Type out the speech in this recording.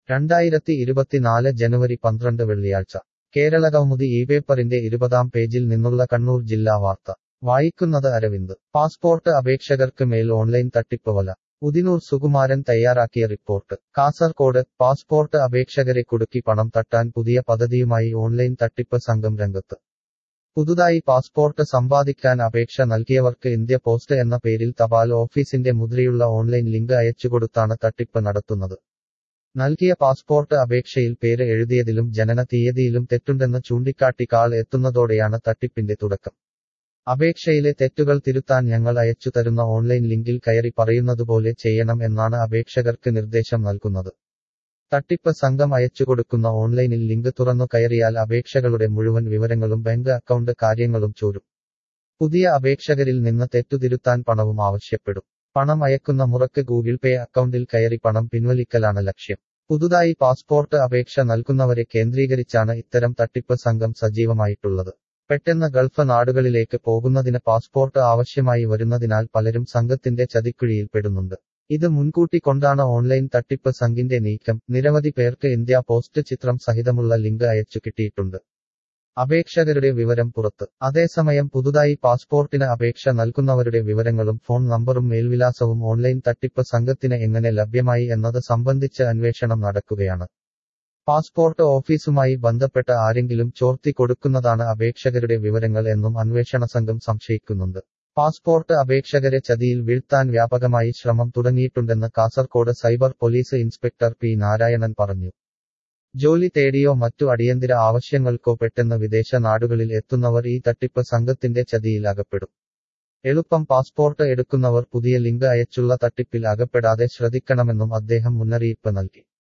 രണ്ടായിരത്തി ഇരുപത്തിനാല് ജനുവരി പന്ത്രണ്ട് വെള്ളിയാഴ്ച കേരളകൗമുദി ഈ പേപ്പറിന്റെ ഇരുപതാം പേജിൽ നിന്നുള്ള കണ്ണൂർ ജില്ലാ വാർത്ത വായിക്കുന്നത് അരവിന്ദ് പാസ്പോർട്ട് അപേക്ഷകർക്ക് മേൽ ഓൺലൈൻ തട്ടിപ്പ് വല ഉദിനൂർ സുകുമാരൻ തയ്യാറാക്കിയ റിപ്പോർട്ട് കാസർകോട് പാസ്പോർട്ട് അപേക്ഷകരെ കുടുക്കി പണം തട്ടാൻ പുതിയ പദ്ധതിയുമായി ഓൺലൈൻ തട്ടിപ്പ് സംഘം രംഗത്ത് പുതുതായി പാസ്പോർട്ട് സമ്പാദിക്കാൻ അപേക്ഷ നൽകിയവർക്ക് ഇന്ത്യ പോസ്റ്റ് എന്ന പേരിൽ തപാൽ ഓഫീസിന്റെ മുദ്രയുള്ള ഓൺലൈൻ ലിങ്ക് അയച്ചുകൊടുത്താണ് തട്ടിപ്പ് നടത്തുന്നത് നൽകിയ പാസ്പോർട്ട് അപേക്ഷയിൽ പേര് എഴുതിയതിലും ജനന തീയതിയിലും തെറ്റുണ്ടെന്ന് ചൂണ്ടിക്കാട്ടി കാൾ എത്തുന്നതോടെയാണ് തട്ടിപ്പിന്റെ തുടക്കം അപേക്ഷയിലെ തെറ്റുകൾ തിരുത്താൻ ഞങ്ങൾ അയച്ചു തരുന്ന ഓൺലൈൻ ലിങ്കിൽ കയറി പറയുന്നതുപോലെ ചെയ്യണം എന്നാണ് അപേക്ഷകർക്ക് നിർദ്ദേശം നൽകുന്നത് തട്ടിപ്പ് സംഘം അയച്ചുകൊടുക്കുന്ന ഓൺലൈനിൽ ലിങ്ക് തുറന്നു കയറിയാൽ അപേക്ഷകളുടെ മുഴുവൻ വിവരങ്ങളും ബാങ്ക് അക്കൗണ്ട് കാര്യങ്ങളും ചോരും പുതിയ അപേക്ഷകരിൽ നിന്ന് തെറ്റുതിരുത്താൻ പണവും ആവശ്യപ്പെടും പണം അയക്കുന്ന മുറക്ക് ഗൂഗിൾ പേ അക്കൗണ്ടിൽ കയറി പണം പിൻവലിക്കലാണ് ലക്ഷ്യം പുതുതായി പാസ്പോർട്ട് അപേക്ഷ നൽകുന്നവരെ കേന്ദ്രീകരിച്ചാണ് ഇത്തരം തട്ടിപ്പ് സംഘം സജീവമായിട്ടുള്ളത് പെട്ടെന്ന് ഗൾഫ് നാടുകളിലേക്ക് പോകുന്നതിന് പാസ്പോർട്ട് ആവശ്യമായി വരുന്നതിനാൽ പലരും സംഘത്തിന്റെ ചതിക്കുഴിയിൽ പെടുന്നുണ്ട് ഇത് മുൻകൂട്ടി കൊണ്ടാണ് ഓൺലൈൻ തട്ടിപ്പ് സംഘിന്റെ നീക്കം നിരവധി പേർക്ക് ഇന്ത്യ പോസ്റ്റ് ചിത്രം സഹിതമുള്ള ലിങ്ക് അയച്ചു കിട്ടിയിട്ടുണ്ട് അപേക്ഷകരുടെ വിവരം പുറത്ത് അതേസമയം പുതുതായി പാസ്പോർട്ടിന് അപേക്ഷ നൽകുന്നവരുടെ വിവരങ്ങളും ഫോൺ നമ്പറും മേൽവിലാസവും ഓൺലൈൻ തട്ടിപ്പ് സംഘത്തിന് എങ്ങനെ ലഭ്യമായി എന്നത് സംബന്ധിച്ച് അന്വേഷണം നടക്കുകയാണ് പാസ്പോർട്ട് ഓഫീസുമായി ബന്ധപ്പെട്ട ആരെങ്കിലും ചോർത്തി കൊടുക്കുന്നതാണ് അപേക്ഷകരുടെ വിവരങ്ങൾ എന്നും അന്വേഷണ സംഘം സംശയിക്കുന്നുണ്ട് പാസ്പോർട്ട് അപേക്ഷകരെ ചതിയിൽ വീഴ്ത്താൻ വ്യാപകമായി ശ്രമം തുടങ്ങിയിട്ടുണ്ടെന്ന് Kasaragod cyber police inspector P Narayanan പറഞ്ഞു ജോലി തേടിയോ മറ്റു അടിയന്തര ആവശ്യങ്ങൾക്കോ പെട്ടെന്ന് വിദേശ നാടുകളിൽ എത്തുന്നവർ ഈ തട്ടിപ്പ് സംഘത്തിന്റെ ചതിയിൽ അകപ്പെടും എളുപ്പം പാസ്പോർട്ട് എടുക്കുന്നവർ പുതിയ ലിങ്ക് അയച്ചുള്ള തട്ടിപ്പിൽ അകപ്പെടാതെ ശ്രദ്ധിക്കണമെന്നും അദ്ദേഹം മുന്നറിയിപ്പ് നൽകി